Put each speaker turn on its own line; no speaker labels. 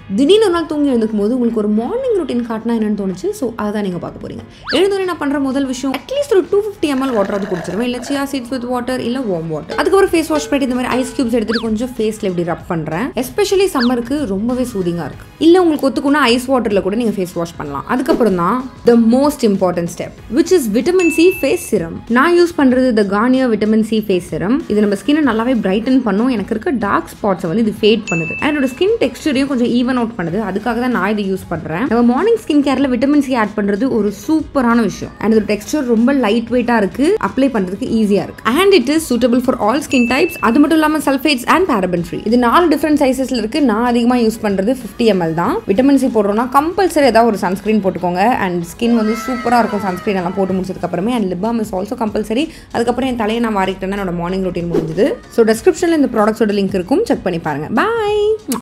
திடீர்னு ஒரு நாள் தூங்கி எழுந்துக்கும் போது உங்களுக்கு ஒரு மார்னிங் ரொட்டீன் காட்டினா என்னன்னு தோணுச்சு ஸோ அதை தான் நீங்கள் பார்க்க போறீங்க எழுந்தோடனே நான் பண்ணுற முதல் விஷயம் அட்லீஸ்ட் ஒரு டூ ஃபிஃப்டி எம்எல் வாட்டர் அது குடிச்சிருவேன் இல்லை சியா சீட்ஸ் வித் வாட்டர் இல்லை வார்ம் வாட்டர் அதுக்கப்புறம் ஃபேஸ் வாஷ் பண்ணிட்டு இந்த மாதிரி ஐஸ் கியூப்ஸ் எடுத்துட்டு கொஞ்சம் ஃபேஸில் இப்படி ரப் பண்ணுறேன் எஸ்பெஷலி சம்மருக்கு ரொம்பவே சூதிங்காக இருக்கு இல்லை உங்களுக்கு ஒத்துக்குன்னா ஐஸ் வாட்டரில் கூட நீங்கள் ஃபேஸ் வாஷ் பண்ணலாம் அதுக்கப்புறம் தான் the most important step which is vitamin C face serum நான் யூஸ் பண்ணுறது the Garnier vitamin C face serum இது நம்ம ஸ்கின்னை நல்லாவே பிரைட்டன் பண்ணும் எனக்கு இருக்க டார்க் ஸ்பாட்ஸை வந்து இது ஃபேட் பண்ணுது And என்னோட ஸ்கின் டெக்ஸ்டரையும் கொஞ்சம் ஈவன் அவுட் பண்ணுது அதுக்காக தான் நான் இது யூஸ் பண்ணுறேன் நம்ம மார்னிங் ஸ்கின் கேரில் விட்டமின் சி ஆட் பண்ணுறது ஒரு சூப்பரான விஷயம் அண்ட் இதோட டெக்ஸ்டர் ரொம்ப லைட் வெயிட்டாக இருக்கு அப்ளை பண்ணுறதுக்கு ஈஸியாக இருக்கு and it is suitable for all skin types அது மட்டும் இல்லாமல் சல்ஃபேட்ஸ் அண்ட் பேரபன் ஃப்ரீ இது நாலு டிஃப்ரெண்ட் சைஸஸ்ல இருக்கு நான் அதிகமாக யூஸ் பண்ணுறது ஃபிஃப்டி எம்எல் தான் விட்டமின் சி போடுறோம்னா கம்பல்சரி ஏதாவது ஒரு சன்ஸ்கிரீன் போட்டுக்கோங்க அண்ட் ஸ்கின் வந்து சூப்பராக இருக்கும் சன்ஸ்கிரீன் எல்லாம் போட்டு முடிச்சதுக்கு அப்புறமே and lip balm is also compulsory அதுக்கப்புறம் என் தலையை நான் வாரிக்கிட்டேன்னா என்னோட மார்னிங் ரொட்டீன் முடிஞ்சுது ஸோ டெஸ்கிரிப்ஷனில் இந்த ப்ராடக்ட்ஸோட லிங்க் இருக்கும் செக் பண்ணி பாருங்க பாய்